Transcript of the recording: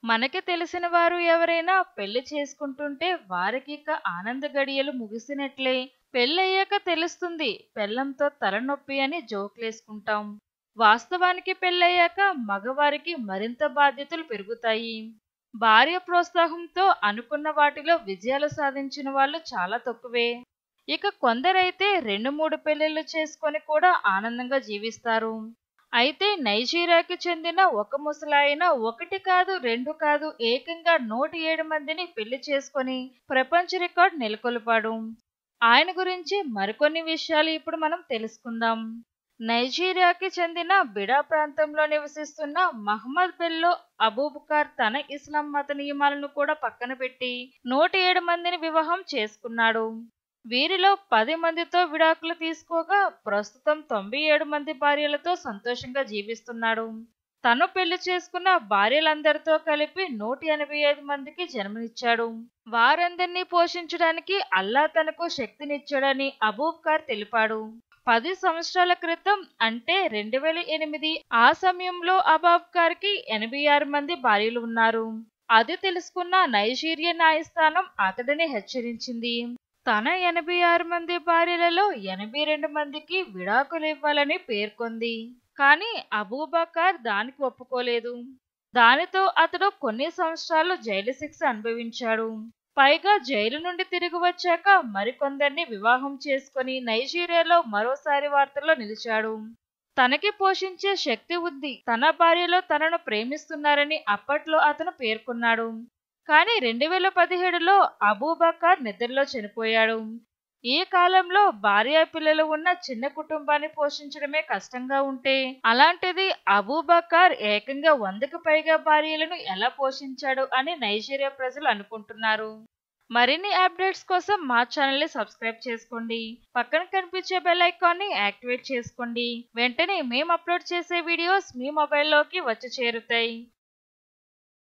మనకి తెలిసిన వారు ఎవరైనా పెళ్లి చేసుకుంటుంటే వారికి ఇక ఆనంద గడియలు ముగిసినట్లే పెళ్ళయ్యాక తెలుస్తుంది పెళ్ళంతో తలనొప్పి అని జోకులేసుకుంటాం వాస్తవానికి పెళ్ళయ్యాక మగవారికి మరింత బాధ్యతలు పెరుగుతాయి భార్య ప్రోత్సాహంతో అనుకున్న వాటిలో విజయాలు సాధించిన వాళ్ళు చాలా తక్కువే ఇక కొందరైతే రెండు మూడు పెళ్లిళ్ళు చేసుకొని కూడా ఆనందంగా జీవిస్తారు అయితే నైజీరియాకి చెందిన ఒక ముసలాయన ఒకటి కాదు రెండు కాదు ఏకంగా నూట ఏడు మందిని పెళ్లి చేసుకొని ప్రపంచ రికార్డ్ నెలకొల్పాడు ఆయన గురించి మరికొన్ని విషయాలు ఇప్పుడు మనం తెలుసుకుందాం నైజీరియాకి చెందిన బిడా ప్రాంతంలో నివసిస్తున్న మహమ్మద్ బెల్లో అబూబుకార్ తన ఇస్లాం మత నియమాలను కూడా పక్కన పెట్టి నూట ఏడు మందిని వివాహం చేసుకున్నాడు వీరిలో పది మందితో విడాకులు తీసుకోగా ప్రస్తుతం తొంభై ఏడు మంది భార్యలతో సంతోషంగా జీవిస్తున్నాడు తను పెళ్లి చేసుకున్న భార్యలందరితో కలిపి నూట ఎనభై ఐదు మందికి జన్మనిచ్చాడు వారందరినీ పోషించడానికి అల్లా తనకు శక్తినిచ్చాడని అబూబ్కార్ తెలిపాడు పది సంవత్సరాల క్రితం అంటే రెండు వేల ఎనిమిది ఆ సమయంలో అబాబ్కార్ కి ఎనభై ఆరు మంది భార్యలు ఉన్నారు అది తెలుసుకున్న నైజీరియా న్యాయస్థానం అతడిని హెచ్చరించింది తన ఎనభై ఆరు మంది భార్యలలో ఎనభై రెండు మందికి విడాకులు ఇవ్వాలని పేర్కొంది కానీ అబూబకర్ దానికి ఒప్పుకోలేదు దానితో అతడు కొన్ని సంవత్సరాలు జైలు శిక్ష అనుభవించాడు పైగా జైలు నుండి తిరిగి వచ్చాక మరికొందరిని వివాహం చేసుకుని నైజీరియాలో మరోసారి వార్తల్లో నిలిచాడు తనకి పోషించే శక్తి ఉంది తన భార్యలో తనను ప్రేమిస్తున్నారని అప్పట్లో అతను పేర్కొన్నాడు కానీ రెండు వేల పదిహేడులో అబూబకర్ నిద్రలో చనిపోయాడు ఈ కాలంలో భార్య పిల్లలు ఉన్న చిన్న కుటుంబాన్ని పోషించడమే కష్టంగా ఉంటే అలాంటిది అబూబకర్ ఏకంగా వందకు పైగా భార్యలను ఎలా పోషించాడు అని నైజీరియా ప్రజలు అనుకుంటున్నారు మరిన్ని అప్డేట్స్ కోసం మా ఛానల్ని సబ్స్క్రైబ్ చేసుకోండి పక్కన కనిపించే బెల్ ఐకాన్ని యాక్టివేట్ చేసుకోండి వెంటనే మేము అప్లోడ్ చేసే వీడియోస్ మీ మొబైల్లోకి వచ్చి చేరుతాయి